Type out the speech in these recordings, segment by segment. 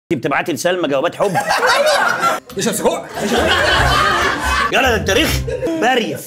بتبعتي لسلمى جوابات حب يشرب سجق يلا ده التاريخ باريف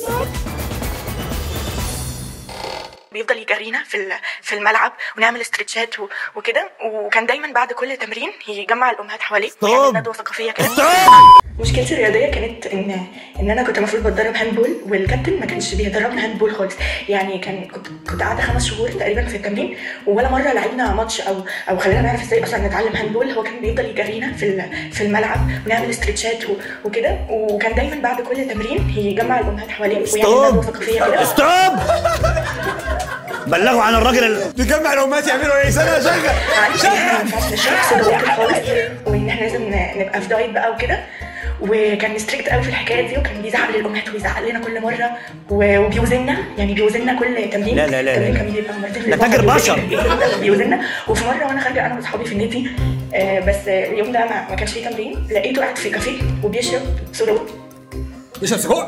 بيفضل يجرينا في ال- في الملعب ونعمل استرتشات و- وكده وكان دايما بعد كل تمرين يجمع الامهات حواليه ويعمل ندوه ثقافيه كده مشكلتي الرياضيه كانت ان ان انا كنت المفروض بتدرب هاندبول والكابتن ما كانش بيدربنا هاندبول خالص يعني كان كنت كنت قاعده خمس شهور تقريبا في التمرين ولا مره لعبنا ماتش او او خلينا نعرف ازاي اصلا نتعلم هاندبول هو كان بيفضل يجرينا في ال- في الملعب ونعمل استرتشات و- وكده وكان دايما بعد كل تمرين يجمع الامهات حواليه ويعمل ندوه ثقافيه كده ستوب بلغوا عن الراجل ال... نجمع الامهات يعملوا ايه سنه شغل معلش احنا ما ينفعش نشرح صودا ووتر خالص وان احنا لازم ن- نبقى في دايت بقى وكده وكان ستريكت قوي في الحكايه دي وكان بيزعق للامهات ويزعق لنا كل مره و- وبيوزننا يعني بيوزننا كل تمرين لا لا لا التمرين لا. كان بيبقى مرتين في ده الأسبوع، تاجر كان بشر. بيوزننا- بيوزننا وفي مره وانا خارجه انا واصحابي في النادي آه، بس اليوم ده ما ما كانش فيه تمرين لقيته قاعد في كافيه وبيشرب صودا ووتر يشرب سجق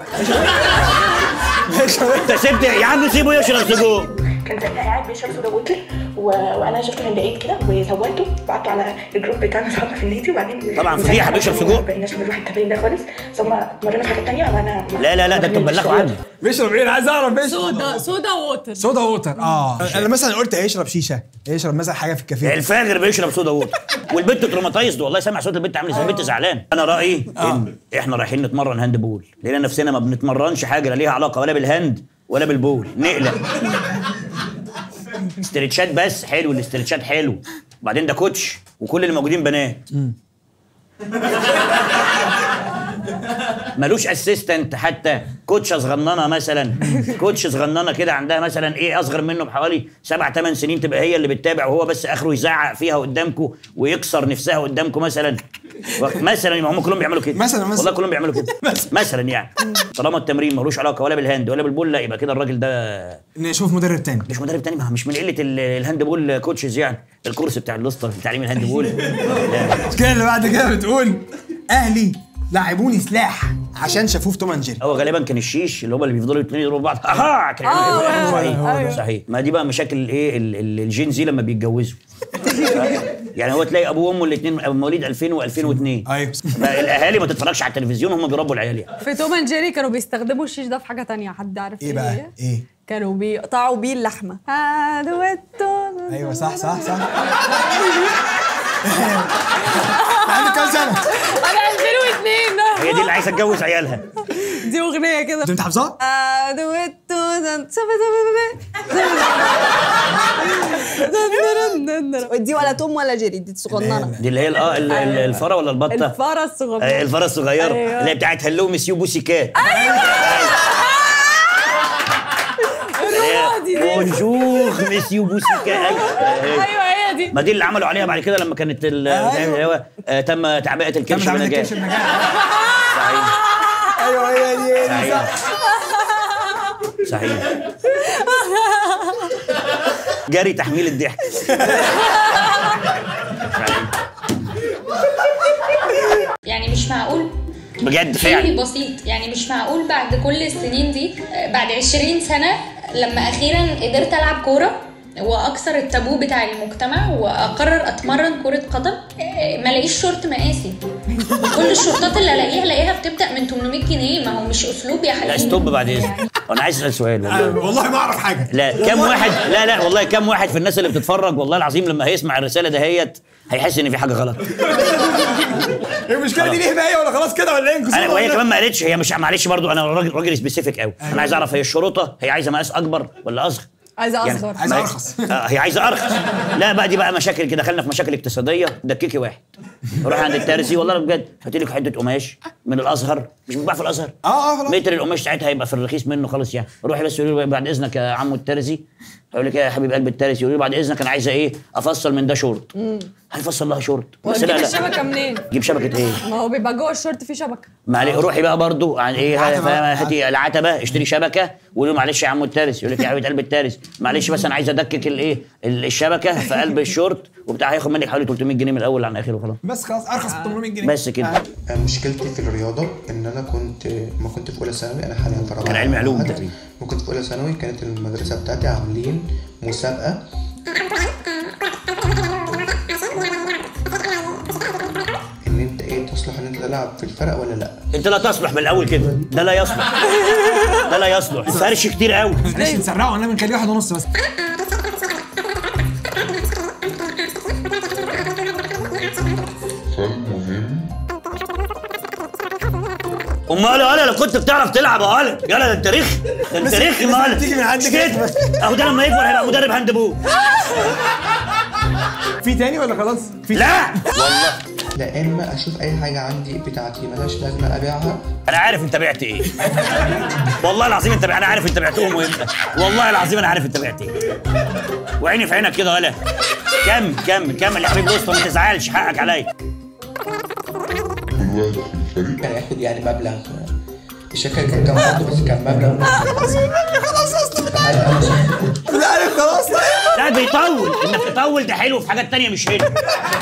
انت سبت يا عم سيبه يشرب سجق كان ساعتها قاعد بيشرب صودا ووتر و... وانا شفته من بعيد كده وصورته بعته على الجروب بتاعنا صحابنا في النادي وبعدين طبعاً فضيحة بيشرب سجق. ما بقيناش بنروح التمرين ده خالص ثم مرينا في حاجات تانية وانا لا لا لا ده انتوا بلغوا عنه بيشرب ايه انا عايز اعرف بيشرب صودا صودا ووتر صودا ووتر اه انا مثلا قلت هيشرب شيشه هيشرب مثلا حاجه في الكافيه الفاجر بيشرب صودا ووتر والبنت تروماتايزد والله سامع صوت البنت عامل ازاي البنت زعلان انا رايي ان احنا رايحين نتمرن هاند بول لقينا نفسنا ما بنتمرنش حاجه لا ليها علاقه ولا بالهاند ولا بالبول نقلق استرتشات بس حلو الاسترتشات حلو وبعدين ده كوتش وكل اللي موجودين بنات ملوش اسيستنت حتى كوتشه صغننه مثلا كوتش صغننه كده عندها مثلا ايه اصغر منه بحوالي سبع ثمان سنين تبقى هي اللي بتتابع وهو بس اخره يزعق فيها قدامكم ويكسر نفسها قدامكم مثلا مثلا ما هم كلهم بيعملوا كده مثلاً- مثلاً. والله كلهم بيعملوا كده مثلا يعني طالما التمرين ملوش علاقه ولا بالهاند ولا بالبول لا يبقى كده الراجل ده نشوف مدرب تاني مش مدرب تاني ما هو مش من قله ال- الهاند بول كوتشز يعني الكورس بتاع اللوستر في تعليم الهاند بول لا. المشكله اللي بعد كده بتقول اهلي لاعبوني سلاح عشان شافوه في توم اند جيري هو غالبا كان الشيش اللي هم اللي بيفضلوا الاثنين يضربوا بعض اها كان آه، صحيح أيوة. صحيح ما دي بقى مشاكل الايه ال- ال- الجين زي لما بيتجوزوا يعني هو تلاقي ابوه وامه الاثنين مواليد 2000 و2002 ايوه الاهالي ما تتفرجش على التلفزيون هم بيربوا العيال يعني في توم اند جيري كانوا بيستخدموا الشيش ده في حاجه تانية حد عارف ايه بقى هي؟ ايه كانوا بيقطعوا بيه اللحمه هادويتو ايوه صح صح صح عندك كام سنه؟ انا 2002 هي دي اللي عايزه تجوز عيالها دي اغنيه كده انت حافظها؟ هادويتو دي ولا توم ولا جيري دي صغننه دي اللي هي ال- اه ال- ال- الفاره ولا البطه الفاره آه، الصغننه الفاره الصغيره أيوة. اللي هي بتاعت هلو مسيو بوسي كات الرمادي دي بونجور مسيو بوسي كات ايوه هي دي ما دي اللي عملوا عليها بعد كده لما كانت ال- اللي هو آه، تم تعبئه الكرش تعمل بنجاح كرش النجاح ايوه هي دي هي دي صح صحيح صحيح جري تحميل الضحك صحيح. يعني مش معقول بجد فعلي فعلا بسيط يعني مش معقول بعد كل السنين دي آه، بعد 20 سنة لما أخيرا قدرت ألعب كورة وأكسر التابو بتاع المجتمع وأقرر أتمرن كرة قدم آه، ما الاقيش شورت مقاسي كل الشورتات اللي ألاقيها ألاقيها بتبدأ من 800 جنيه ما هو مش أسلوب يا حبيبي لا ستوب بعد اذنك انا عايز اسال سؤال والله والله ما اعرف حاجه لا كم واحد لا لا والله كم واحد في الناس اللي بتتفرج والله العظيم لما هيسمع الرساله دهيت هيحس ان في حاجه غلط المشكله دي ليه بقى ولا خلاص كده ولا ايه انا وهي كمان ما قالتش هي مش معلش برضو انا راجل راجل سبيسيفيك قوي انا عايز اعرف هي الشرطه هي عايزه مقاس اكبر ولا اصغر عايزه يعني اصغر عايزة ما- أرخص. آه هي عايزه ارخص لا بقى دي بقى مشاكل كده دخلنا في مشاكل اقتصاديه دككي واحد روح عند الترزي والله بجد هات لك حته قماش من الازهر مش بيتباع في الازهر اه اه خلاص متر القماش ساعتها هيبقى في الرخيص منه خالص يعني روحي بس قولي له بعد اذنك يا عمو الترزي هيقول لك إيه يا حبيب قلب الترزي يقول لي بعد اذنك انا عايزه ايه افصل من ده شورت هيفصل لها شورت بس وديك لا لا الشبكه منين؟ جيب شبكه ايه ما هو بيبقى جوه الشورت فيه شبكه معلش روحي بقى برضو عن ايه العتبة. فاهمة؟ هاتي العتبه اشتري شبكه وقولي له معلش يا عم التارس يقول لك يا حبيبه قلب التارس معلش بس انا عايز ادكك الايه ال- الشبكه في قلب الشورت وبتاع هياخد منك حوالي 300 جنيه من الاول عن اخره خلاص بس خلاص ارخص من 800 جنيه بس كده مشكلتي في الرياضة إن أنا كنت ما كنت في أولى ثانوي أنا حاليا في رابعة كان علمي علوم معهد. تقريبا. وكنت في أولى ثانوي كانت المدرسة بتاعتي عاملين مسابقة انا العب في الفرق ولا لا انت لا تصلح من الاول كده ده لا يصلح ده لا يصلح فرش كتير قوي بلاش نسرعه انا بنخليه واحد ونص بس امال يا ولا لو كنت بتعرف تلعب يا ولا يلا ده انت رخي ده انت بس- رخي بس يا ولا بتيجي من عندك مش كده انت بس. اهو ده لما يكبر هيبقى مدرب هاند بول في تاني ولا خلاص؟ في لا والله لا اما اشوف اي حاجه عندي بتاعتي ملهاش لازمه ابيعها انا عارف انت بعت ايه والله العظيم انت انا عارف انت بعتهم وامتى والله العظيم انا عارف انت بعت ايه وعيني في عينك كده ولا كمل كمل كمل يا حبيب الوسطى ما تزعلش حقك عليا كان ياخد يعني مبلغ مش فاكر كان كام برضه بس كان مبلغ خلاص اصلا هل انا شايف لا عارف خلاص طيب لا بيطول انك تطول ده حلو في حاجات تانية مش هنا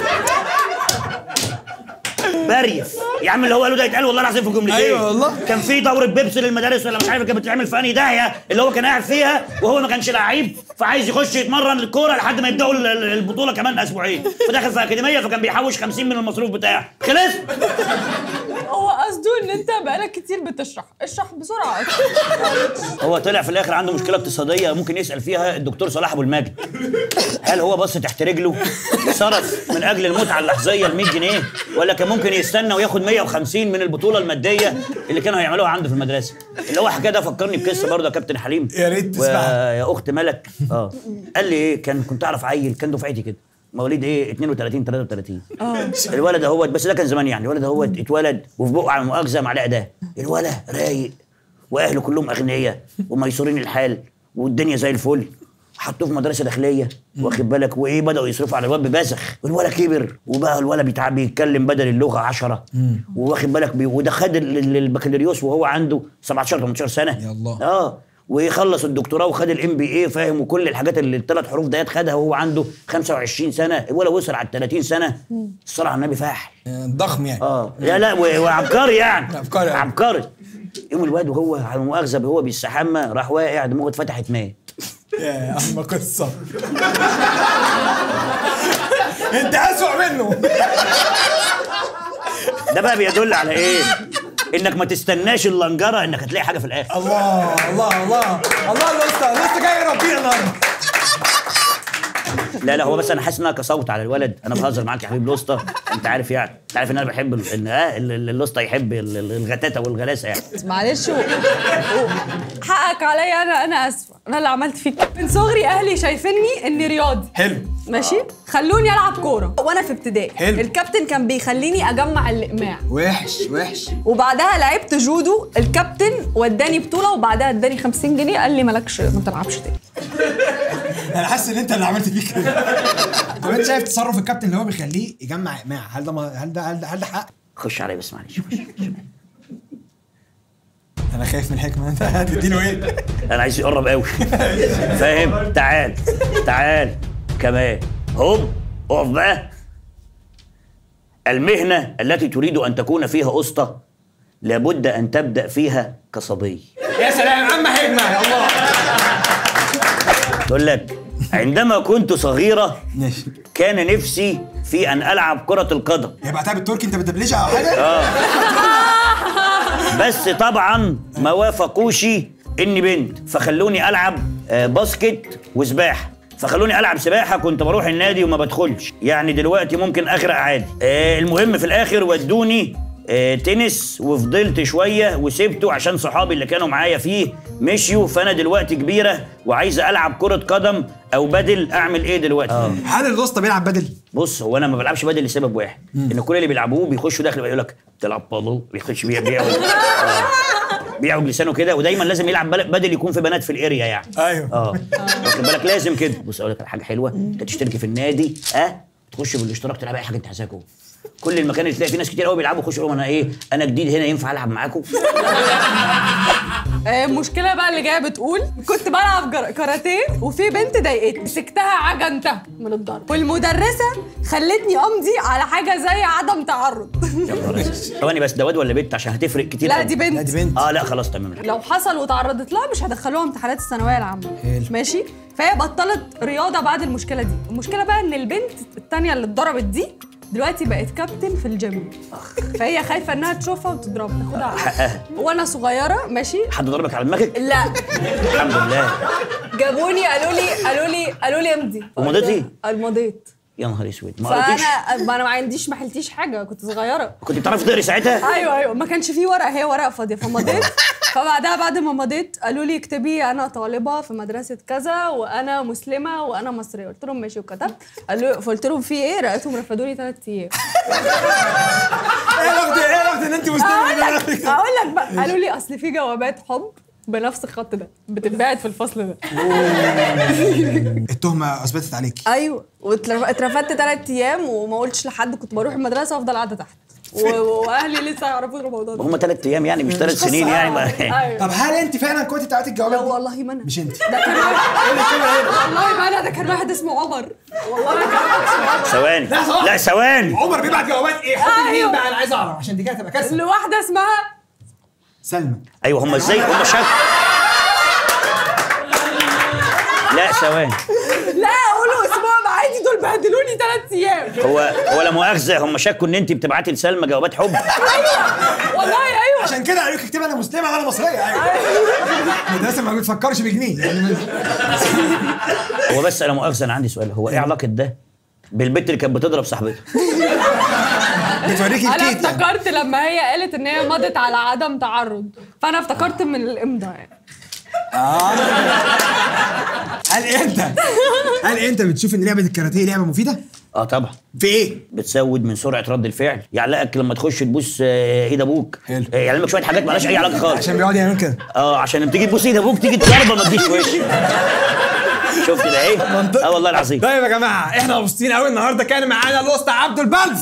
بريف يا عم اللي هو قاله ده يتقال والله العظيم في جملتين أيوة والله. كان في دوره بيبسي للمدارس ولا مش عارف كانت بتتعمل في انهي داهيه اللي هو كان قاعد فيها وهو ما كانش لعيب فعايز يخش يتمرن الكوره لحد ما يبداوا ال- ال- البطوله كمان اسبوعين فدخل في اكاديميه فكان بيحوش 50 من المصروف بتاعه خلص هو قصده ان انت بقالك كتير بتشرح اشرح بسرعه هو طلع في الاخر عنده مشكله اقتصاديه ممكن يسال فيها الدكتور صلاح ابو المجد هل هو بص تحت رجله صرف من اجل المتعه اللحظيه ال 100 جنيه ولا كان ممكن يستنى وياخد 150 من البطوله الماديه اللي كانوا هيعملوها عنده في المدرسه اللي هو حكى ده فكرني بقصه برضه يا كابتن حليم يا ريت تسمعها. ويا اخت ملك اه قال لي ايه كان كنت اعرف عيل كان دفعتي كده مواليد ايه 32 33 الولد اهوت بس ده كان زمان يعني الولد اهوت اتولد وفي بقه على مؤاخذه معلقه ده الولد رايق واهله كلهم اغنياء وميسورين الحال والدنيا زي الفل حطوه في مدرسه داخليه واخد بالك وايه بداوا يصرفوا على الواد ببذخ والولد كبر وبقى الولد بيتع- بيتكلم بدل اللغه 10 واخد بالك بي... وده خد ال- ال- البكالوريوس وهو عنده 17 18 سنه يا الله. اه ويخلص الدكتوراه وخد الام بي اي فاهم وكل الحاجات اللي الثلاث حروف ديت خدها وهو عنده 25 سنه ولا وصل على 30 سنه الصلاه على النبي فاحل ضخم يعني اه لا لا و- وعبقري يعني عبقري أوي. عبقري يوم الواد وهو على المؤاخذه هو بيستحمى راح واقع دماغه اتفتحت مات يا عم قصه انت اسوأ منه ده بقى بيدل على ايه؟ انك ما تستناش اللنجره انك هتلاقي حاجه في الاخر الله الله الله الله الاسطى الاسطى جاي يربينا النهارده لا لا هو بس انا حاسس ان انا كصوت على الولد انا بهزر معاك يا حبيب الوسطى انت عارف يعني انت عارف ان انا بحب ال- ان اه ال- ال- الوسطى يحب ال- ال- الغتاتة والغلاسه يعني معلش و... و... حقك عليا انا انا اسفه انا اللي عملت فيك من صغري اهلي شايفيني اني رياضي حلو ماشي خلوني العب كوره وانا في ابتدائي حلو. الكابتن كان بيخليني اجمع الاقماع وحش وحش وبعدها لعبت جودو الكابتن وداني بطوله وبعدها اداني 50 جنيه قال لي مالكش ما تلعبش تاني انا حاسس ان انت اللي عملت فيه كده طب انت شايف تصرف الكابتن اللي هو بيخليه يجمع اقماع هل ده ما- هل ده هل ده هل ده حق؟ خش عليا بس معلش خش. انا خايف من الحكمه انت هتديله ايه؟ انا عايز يقرب قوي فاهم تعال تعال كمان هوب اقف بقى المهنه التي تريد ان تكون فيها اسطى لابد ان تبدا فيها كصبي يا سلام عم حكمه يا الله تقول لك عندما كنت صغيره ماشي كان نفسي في ان العب كره القدم يبقى تعب التركي انت بتدبلجها او حاجه؟ بس طبعا ما وافقوش اني بنت فخلوني العب آه، باسكت وسباحه فخلوني العب سباحه كنت بروح النادي وما بدخلش يعني دلوقتي ممكن اغرق عادي آه، المهم في الاخر ودوني آه، تنس وفضلت شويه وسبته عشان صحابي اللي كانوا معايا فيه مشيوا فانا دلوقتي كبيره وعايزه العب كره قدم او بدل اعمل ايه دلوقتي هل الاسطى بيلعب بدل؟ بص هو انا ما بلعبش بدل لسبب واحد ان كل اللي بيلعبوه بيخشوا داخل يقول لك تلعب بادل بيخش بيع بيعوج آه. بيعوج لسانه كده ودايما لازم يلعب بل- بدل يكون في بنات في الاريا يعني ايوه اه واخد بالك لازم كده بص اقول لك على حاجه حلوه انت تشتركي في النادي اه تخش بالاشتراك تلعب اي حاجه انت عايزاها جوه كل المكان اللي تلاقي فيه ناس كتير قوي بيلعبوا خش انا ايه انا جديد هنا ينفع العب معاكم آه، المشكله بقى اللي جايه بتقول كنت بلعب جر- كاراتيه وفي بنت ضايقتني مسكتها عجنتها من الضرب والمدرسه خلتني امضي على حاجه زي عدم تعرض يا نهار أسود. ثواني بس ده واد ولا بنت عشان هتفرق كتير لا قوي. دي لا بنت دي بنت اه لا خلاص تمام لو حصل وتعرضت لها مش هدخلوها امتحانات الثانويه العامه حلو. ماشي فهي بطلت رياضه بعد المشكله دي المشكله بقى ان البنت التانية اللي اتضربت دي دلوقتي بقت كابتن في الجيم فهي خايفه انها تشوفها وتضربها تاخدها على حقها وانا صغيره ماشي حد ضربك على دماغك لا الحمد لله جابوني قالوا لي قالوا لي قالوا لي امضي ومضيتي؟ قال مضيت يا نهار اسود ما قريتيش فانا ما انا ما عنديش ما حلتيش حاجه كنت صغيره كنت بتعرفي تقري ساعتها ايوه ايوه ما كانش فيه ورقه هي ورقه فاضيه فمضيت فبعدها بعد ما مضيت قالوا لي اكتبي انا طالبه في مدرسه كذا وانا مسلمه وانا مصريه قلت لهم ماشي وكتبت قالوا فقلت لهم في ايه لقيتهم رفضوني ثلاث ايام ايه علاقه ايه علاقه ان انت اقول مسلمه لك اقول لك بقى قالوا لي اصل في جوابات حب بنفس الخط ده بتتبعت في الفصل ده التهمه اثبتت عليك ايوه واترفدت ثلاث ايام وما قلتش لحد كنت بروح المدرسه وافضل قاعده تحت و- واهلي لسه يعرفوا الموضوع ده هم ثلاث ايام يعني مش ثلاث قصة سنين يعني ما ايوه طب هل انت فعلا كنت بتاعت الجوابات لا دي؟ والله ما انا مش انت ده كان واحد والله ما انا ده كان واحد اسمه عمر والله كان واحد اسمه عمر ثواني لحظة. لا ثواني عمر بيبعت جوابات ايه؟ حب أيوه. مين بقى انا عايز اعرف عشان دي كده تبقى كسر لواحده اسمها سلمى ايوه هم ازاي هم شك لا ثواني لا قولوا اسمهم عادي دول بهدلوني ثلاث ايام هو هو لا مؤاخذه هم شكوا ان انت بتبعتي لسلمى جوابات حب والله ايوه عشان كده قالوا لك اكتبي انا مسلمه وانا مصريه ايوه المدرسه ما بتفكرش بجنيه يعني هو بس انا مؤاخذه انا عندي سؤال هو ايه علاقه ده بالبت اللي كانت بتضرب صاحبتها بتوريكي انا الكيت يعني افتكرت لما هي قالت ان هي مضت على عدم تعرض فانا افتكرت من الامضاء يعني هل انت هل انت بتشوف ان لعبه الكاراتيه لعبه مفيده؟ اه طبعا في ايه؟ بتزود من سرعه رد الفعل يعلقك لما تخش تبوس آه، ايد ابوك حلو. آه، يعلمك شويه حاجات مالهاش اي علاقه خالص عشان بيقعد يعمل كده اه عشان لما تيجي تبوس ايد ابوك تيجي تضربه ما تجيش في وشك شفت ده ايه؟ اه والله العظيم طيب يا جماعه احنا مبسوطين قوي النهارده كان معانا الاسطى عبد البلف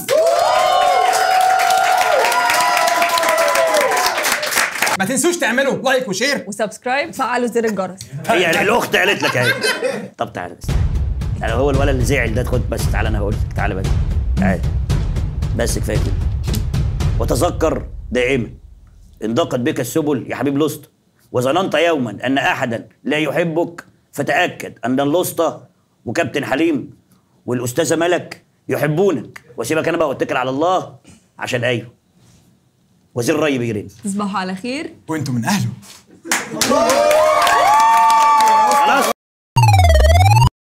ما تنسوش تعملوا لايك وشير وسبسكرايب فعلوا زر الجرس هي الاخت قالت لك اهي طب تعالى بس تعالى هو الولد اللي زعل ده خد بس تعالى انا هقول لك تعالى بس تعالى بس كفايه كده وتذكر دائما ان ضاقت بك السبل يا حبيب لسطى وظننت يوما ان احدا لا يحبك فتاكد ان اللسطى وكابتن حليم والاستاذه ملك يحبونك وسيبك انا بقى واتكل على الله عشان ايوه وزير الري بيرن تصبحوا على خير وانتم من اهله خلاص